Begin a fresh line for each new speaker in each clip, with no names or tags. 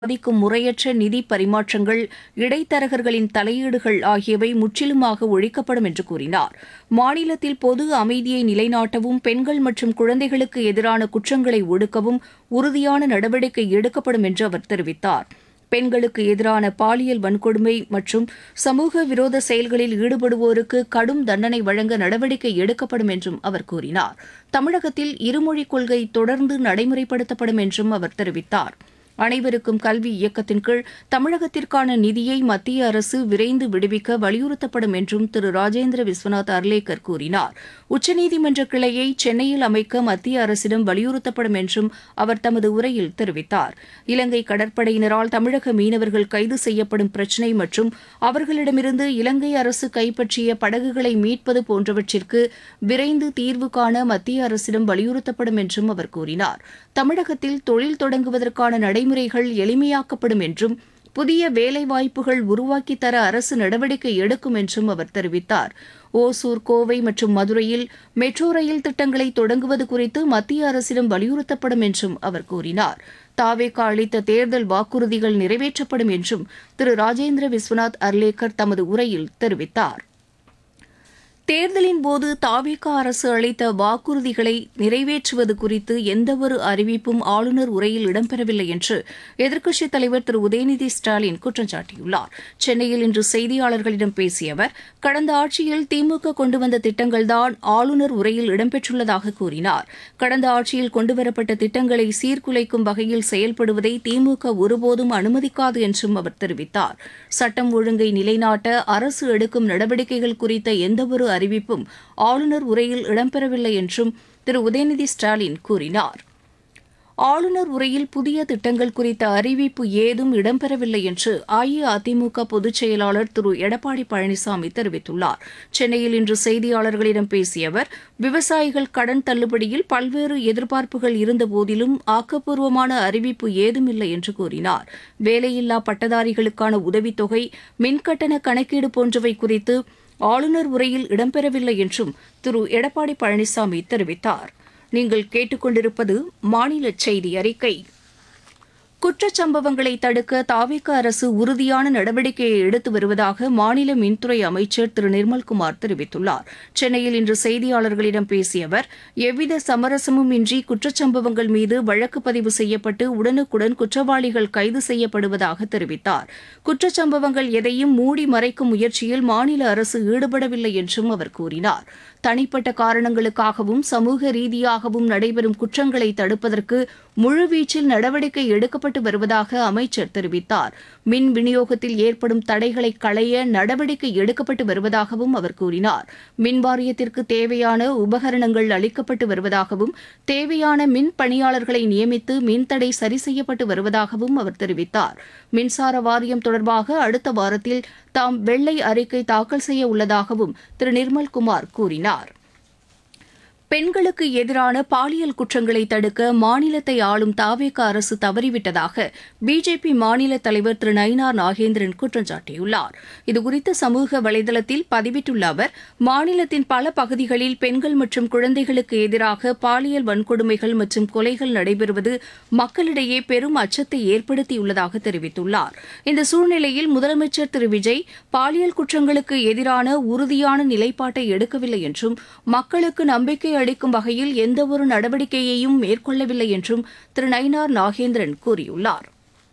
பாதிக்கும் முறையற்ற நிதி பரிமாற்றங்கள் இடைத்தரகர்களின் தலையீடுகள் ஆகியவை முற்றிலுமாக ஒழிக்கப்படும் என்று கூறினார் மாநிலத்தில் பொது அமைதியை நிலைநாட்டவும் பெண்கள் மற்றும் குழந்தைகளுக்கு எதிரான குற்றங்களை ஒடுக்கவும் உறுதியான நடவடிக்கை எடுக்கப்படும் என்று அவர் தெரிவித்தார் பெண்களுக்கு எதிரான பாலியல் வன்கொடுமை மற்றும் சமூக விரோத செயல்களில் ஈடுபடுவோருக்கு கடும் தண்டனை வழங்க நடவடிக்கை எடுக்கப்படும் என்றும் அவர் கூறினார் தமிழகத்தில் இருமொழிக் கொள்கை தொடர்ந்து நடைமுறைப்படுத்தப்படும் என்றும் அவர் தெரிவித்தார் அனைவருக்கும் கல்வி இயக்கத்தின் கீழ் தமிழகத்திற்கான நிதியை மத்திய அரசு விரைந்து விடுவிக்க வலியுறுத்தப்படும் என்றும் திரு ராஜேந்திர விஸ்வநாத் அர்லேக்கர் கூறினார் உச்சநீதிமன்ற கிளையை சென்னையில் அமைக்க மத்திய அரசிடம் வலியுறுத்தப்படும் என்றும் அவர் தமது உரையில் தெரிவித்தார் இலங்கை கடற்படையினரால் தமிழக மீனவர்கள் கைது செய்யப்படும் பிரச்சினை மற்றும் அவர்களிடமிருந்து இலங்கை அரசு கைப்பற்றிய படகுகளை மீட்பது போன்றவற்றிற்கு விரைந்து தீர்வு காண மத்திய அரசிடம் வலியுறுத்தப்படும் என்றும் அவர் கூறினார் தமிழகத்தில் தொழில் தொடங்குவதற்கான நடைமுறைகள் எளிமையாக்கப்படும் என்றும் புதிய வேலைவாய்ப்புகள் உருவாக்கித் தர அரசு நடவடிக்கை எடுக்கும் என்றும் அவர் தெரிவித்தார் ஓசூர் கோவை மற்றும் மதுரையில் மெட்ரோ ரயில் திட்டங்களை தொடங்குவது குறித்து மத்திய அரசிடம் வலியுறுத்தப்படும் என்றும் அவர் கூறினார் தாவேகா அளித்த தேர்தல் வாக்குறுதிகள் நிறைவேற்றப்படும் என்றும் திரு ராஜேந்திர விஸ்வநாத் அர்லேக்கர் தமது உரையில் தெரிவித்தார் தேர்தலின் போது தாவேகா அரசு அளித்த வாக்குறுதிகளை நிறைவேற்றுவது குறித்து எந்தவொரு அறிவிப்பும் ஆளுநர் உரையில் இடம்பெறவில்லை என்று எதிர்க்கட்சித் தலைவர் திரு உதயநிதி ஸ்டாலின் குற்றம் சாட்டியுள்ளார் சென்னையில் இன்று செய்தியாளர்களிடம் பேசிய அவர் கடந்த ஆட்சியில் திமுக கொண்டு வந்த திட்டங்கள்தான் ஆளுநர் உரையில் இடம்பெற்றுள்ளதாக கூறினார் கடந்த ஆட்சியில் கொண்டுவரப்பட்ட திட்டங்களை சீர்குலைக்கும் வகையில் செயல்படுவதை திமுக ஒருபோதும் அனுமதிக்காது என்றும் அவர் தெரிவித்தார் சட்டம் ஒழுங்கை நிலைநாட்ட அரசு எடுக்கும் நடவடிக்கைகள் குறித்த எந்தவொரு அறிவிப்பும் ஆளுநர் உரையில் இடம்பெறவில்லை என்றும் திரு உதயநிதி ஸ்டாலின் கூறினார் ஆளுநர் உரையில் புதிய திட்டங்கள் குறித்த அறிவிப்பு ஏதும் இடம்பெறவில்லை என்று அஇஅதிமுக பொதுச் செயலாளர் திரு எடப்பாடி பழனிசாமி தெரிவித்துள்ளார் சென்னையில் இன்று செய்தியாளர்களிடம் பேசிய அவர் விவசாயிகள் கடன் தள்ளுபடியில் பல்வேறு எதிர்பார்ப்புகள் இருந்தபோதிலும் ஆக்கப்பூர்வமான அறிவிப்பு ஏதுமில்லை என்று கூறினார் வேலையில்லா பட்டதாரிகளுக்கான உதவித்தொகை மின்கட்டண கணக்கீடு போன்றவை குறித்து ஆளுநர் உரையில் இடம்பெறவில்லை என்றும் திரு எடப்பாடி பழனிசாமி தெரிவித்தார் நீங்கள் கேட்டுக்கொண்டிருப்பது மாநில செய்தி அறிக்கை குற்றச்சம்பவங்களை தடுக்க தாவிக அரசு உறுதியான நடவடிக்கையை எடுத்து வருவதாக மாநில மின்துறை அமைச்சர் திரு நிர்மல்குமார் தெரிவித்துள்ளார் சென்னையில் இன்று செய்தியாளர்களிடம் பேசிய அவர் எவ்வித சமரசமும் இன்றி குற்றச்சம்பவங்கள் மீது வழக்கு பதிவு செய்யப்பட்டு உடனுக்குடன் குற்றவாளிகள் கைது செய்யப்படுவதாக தெரிவித்தார் குற்றச்சம்பவங்கள் எதையும் மூடி மறைக்கும் முயற்சியில் மாநில அரசு ஈடுபடவில்லை என்றும் அவர் கூறினார் தனிப்பட்ட காரணங்களுக்காகவும் சமூக ரீதியாகவும் நடைபெறும் குற்றங்களை தடுப்பதற்கு முழுவீச்சில் நடவடிக்கை எடுக்கப்பட்டு வருவதாக அமைச்சர் தெரிவித்தார் மின் விநியோகத்தில் ஏற்படும் தடைகளை களைய நடவடிக்கை எடுக்கப்பட்டு வருவதாகவும் அவர் கூறினார் மின் வாரியத்திற்கு தேவையான உபகரணங்கள் அளிக்கப்பட்டு வருவதாகவும் தேவையான மின் பணியாளர்களை நியமித்து மின்தடை சரி செய்யப்பட்டு வருவதாகவும் அவர் தெரிவித்தார் மின்சார வாரியம் தொடர்பாக அடுத்த வாரத்தில் தாம் வெள்ளை அறிக்கை தாக்கல் செய்ய உள்ளதாகவும் திரு நிர்மல்குமார் கூறினார் பெண்களுக்கு எதிரான பாலியல் குற்றங்களை தடுக்க மாநிலத்தை ஆளும் தாவேக அரசு தவறிவிட்டதாக பிஜேபி மாநில தலைவர் திரு நயினார் நாகேந்திரன் குற்றம் சாட்டியுள்ளார் இதுகுறித்து சமூக வலைதளத்தில் பதிவிட்டுள்ள அவர் மாநிலத்தின் பல பகுதிகளில் பெண்கள் மற்றும் குழந்தைகளுக்கு எதிராக பாலியல் வன்கொடுமைகள் மற்றும் கொலைகள் நடைபெறுவது மக்களிடையே பெரும் அச்சத்தை ஏற்படுத்தியுள்ளதாக தெரிவித்துள்ளார் இந்த சூழ்நிலையில் முதலமைச்சர் திரு விஜய் பாலியல் குற்றங்களுக்கு எதிரான உறுதியான நிலைப்பாட்டை எடுக்கவில்லை என்றும் மக்களுக்கு நம்பிக்கை அளிக்கும் வகையில் எந்தவொரு நடவடிக்கையையும் மேற்கொள்ளவில்லை என்றும் திரு நயினார் நாகேந்திரன் கூறியுள்ளார்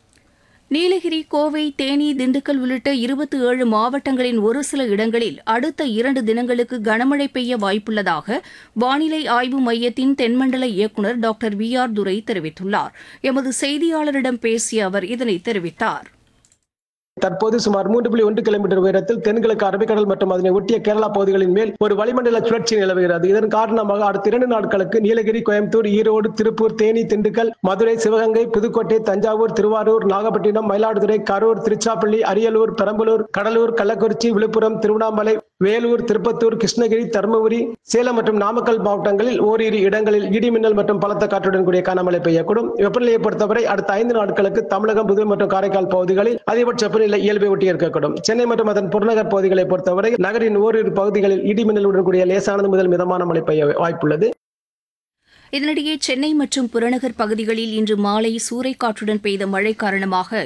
நீலகிரி கோவை தேனி திண்டுக்கல் உள்ளிட்ட இருபத்தி ஏழு மாவட்டங்களின் ஒரு சில இடங்களில் அடுத்த இரண்டு தினங்களுக்கு கனமழை பெய்ய வாய்ப்புள்ளதாக வானிலை ஆய்வு மையத்தின் தென்மண்டல இயக்குநர் டாக்டர் வி ஆர் துரை தெரிவித்துள்ளார் எமது செய்தியாளரிடம் பேசிய அவர் இதனை தெரிவித்தார்
தற்போது சுமார் மூன்று புள்ளி ஒன்று கிலோமீட்டர் உயரத்தில் தென்கிழக்கு அரபிக்கடல் மற்றும் அதனை ஒட்டிய கேரளா பகுதிகளின் மேல் ஒரு வளிமண்டல சுழற்சி நிலவுகிறது இதன் காரணமாக அடுத்த இரண்டு நாட்களுக்கு நீலகிரி கோயம்புத்தூர் ஈரோடு திருப்பூர் தேனி திண்டுக்கல் மதுரை சிவகங்கை புதுக்கோட்டை தஞ்சாவூர் திருவாரூர் நாகப்பட்டினம் மயிலாடுதுறை கரூர் திருச்சாப்பள்ளி அரியலூர் பெரம்பலூர் கடலூர் கள்ளக்குறிச்சி விழுப்புரம் திருவண்ணாமலை வேலூர் திருப்பத்தூர் கிருஷ்ணகிரி தருமபுரி சேலம் மற்றும் நாமக்கல் மாவட்டங்களில் ஓரிரு இடங்களில் இடிமின்னல் மற்றும் பலத்த காற்றுடன் கூடிய கனமழை பெய்யக்கூடும் வெப்பநிலையை பொறுத்தவரை அடுத்த ஐந்து நாட்களுக்கு தமிழகம் புதுவை மற்றும் காரைக்கால் பகுதிகளில் அதிகபட்ச வெப்பநிலை இயல்பை ஒட்டி இருக்கக்கூடும் சென்னை மற்றும் அதன் புறநகர் பகுதிகளை பொறுத்தவரை நகரின் ஓரிரு பகுதிகளில் இடிமின்னலுடன் கூடிய லேசானது முதல் மிதமான மழை பெய்ய வாய்ப்புள்ளது
இதனிடையே சென்னை மற்றும் புறநகர் பகுதிகளில் இன்று மாலை சூறைக்காற்றுடன் பெய்த மழை காரணமாக